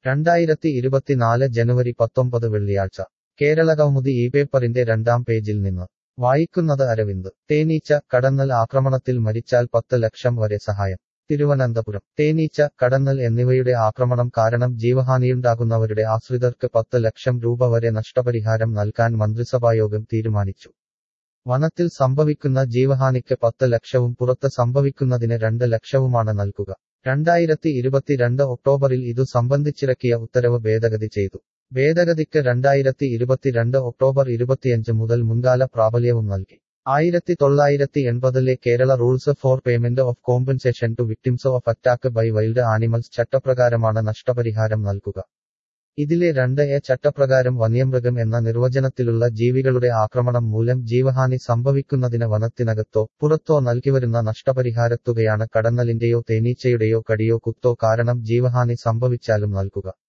രണ്ടായിരത്തി ഇരുപത്തിനാല് ജനുവരി പത്തൊമ്പത് വെള്ളിയാഴ്ച കേരള കൗമുദി ഈ പേപ്പറിന്റെ രണ്ടാം പേജിൽ നിന്ന് വായിക്കുന്നത് അരവിന്ദ് തേനീച്ച കടന്നൽ ആക്രമണത്തിൽ മരിച്ചാൽ പത്ത് ലക്ഷം വരെ സഹായം തിരുവനന്തപുരം തേനീച്ച കടന്നൽ എന്നിവയുടെ ആക്രമണം കാരണം ജീവഹാനിയുണ്ടാകുന്നവരുടെ ആശ്രിതർക്ക് പത്ത് ലക്ഷം രൂപ വരെ നഷ്ടപരിഹാരം നൽകാൻ മന്ത്രിസഭായോഗം തീരുമാനിച്ചു വനത്തിൽ സംഭവിക്കുന്ന ജീവഹാനിക്ക് പത്ത് ലക്ഷവും പുറത്ത് സംഭവിക്കുന്നതിന് രണ്ട് ലക്ഷവുമാണ് നൽകുക രണ്ടായിരത്തി ഇരുപത്തിരണ്ട് ഒക്ടോബറിൽ ഇതു സംബന്ധിച്ചിറക്കിയ ഉത്തരവ് ഭേദഗതി ചെയ്തു ഭേദഗതിക്ക് രണ്ടായിരത്തി ഇരുപത്തിരണ്ട് ഒക്ടോബർ ഇരുപത്തിയഞ്ച് മുതൽ മുൻകാല പ്രാബല്യവും നൽകി ആയിരത്തി തൊള്ളായിരത്തി എൺപതിലെ Kerala rules for payment of compensation to victims of attack by wild animals ചട്ടപ്രകാരമാണ് നഷ്ടപരിഹാരം നൽകുക ഇതിലെ രണ്ട് എ ചട്ടപ്രകാരം വന്യമൃഗം എന്ന നിർവചനത്തിലുള്ള ജീവികളുടെ ആക്രമണം മൂലം ജീവഹാനി സംഭവിക്കുന്നതിന് വനത്തിനകത്തോ പുറത്തോ നൽകിവരുന്ന നഷ്ടപരിഹാരത്തുകയാണ് കടന്നലിന്റെയോ തേനീച്ചയുടെയോ കടിയോ കുത്തോ കാരണം ജീവഹാനി സംഭവിച്ചാലും നൽകുക